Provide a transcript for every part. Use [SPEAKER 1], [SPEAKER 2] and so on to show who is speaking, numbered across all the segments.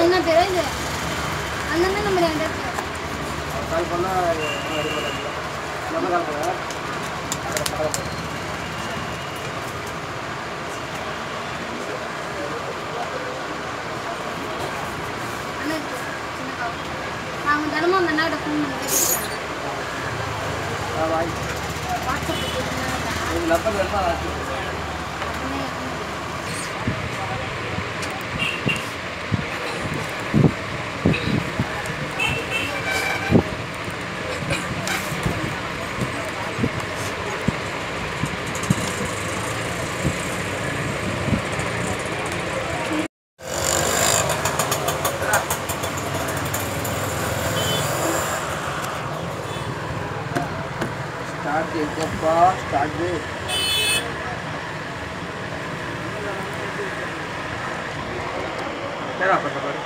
[SPEAKER 1] என்ன பேர் இது அந்த நம்பர் என்கிட்ட இருக்கு
[SPEAKER 2] கால் பண்ணால் எடுக்க மாட்டாங்க நம்ம கால் பண்ண
[SPEAKER 1] அண்ணா இருக்கு சின்ன கால் நாங்கள் தினமும் அந்த அண்ணாட்ட ஃபோன் பண்ணி பேசிக்கிறேன்
[SPEAKER 2] வாங்கி
[SPEAKER 1] வாட்ஸ்அப் பேசிக்கிறேன்
[SPEAKER 2] உங்கள் நம்பர் வேணுமா ஆச்சு ஸ்டார்ட் எங்கப்பா ஸ்டார்ட் நேரா பண்ண பாரு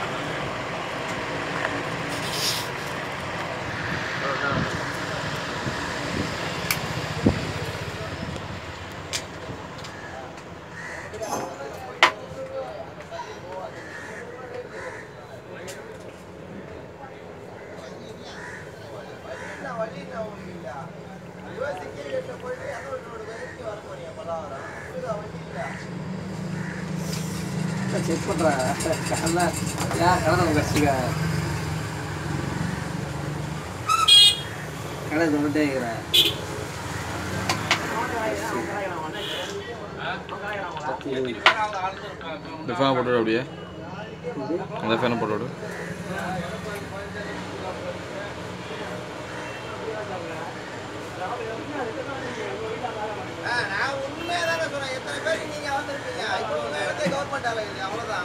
[SPEAKER 2] செக் பண்ணுறேன் கடலை ஏன் கடலை கட்சிக்க கடை சொல்லிட்டே இருக்கிறேன்
[SPEAKER 3] இந்த ஃபேனை போட்டு விடு அப்படியே அந்த ஃபேனை போட்டு விடு
[SPEAKER 4] நான் உண்மையை தானே சொன்னேன் எத்தனை பேருக்கு நீங்க வந்திருப்பீங்க இப்போ உங்க இடத்த கவர்மெண்ட் அலையுது அவ்வளவுதான்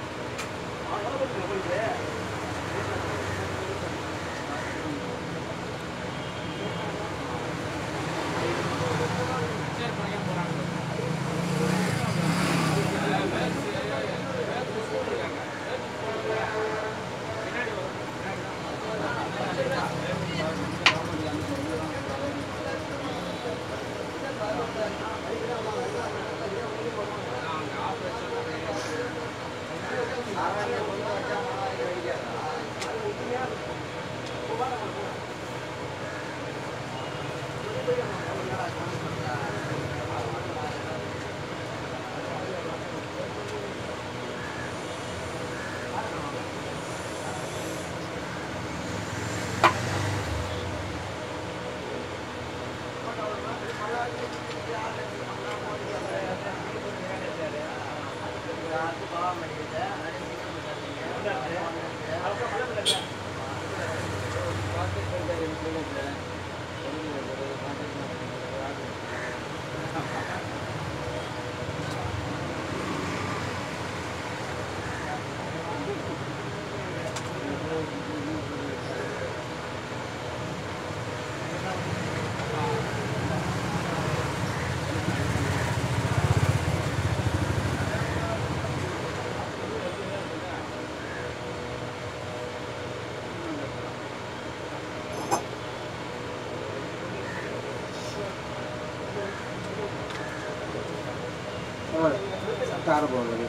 [SPEAKER 2] கார போடுறது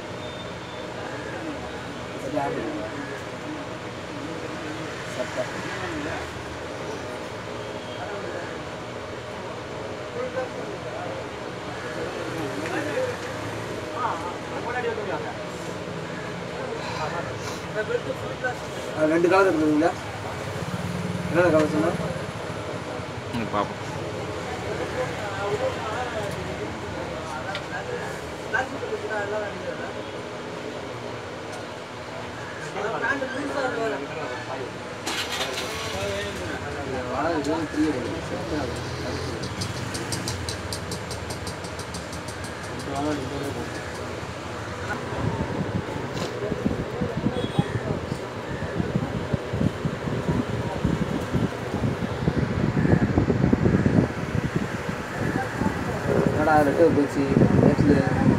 [SPEAKER 2] சட்டை அது ரெண்டு கலர் இருக்குதுங்களா என்னென்ன கலர் சொன்னா
[SPEAKER 3] ம் பார்ப்போம்
[SPEAKER 2] வாழை இதுவும் தெரியுது செட் ஆகுது வாழை இதுவே போகும் என்னடா ரெட்டு போச்சு நேற்று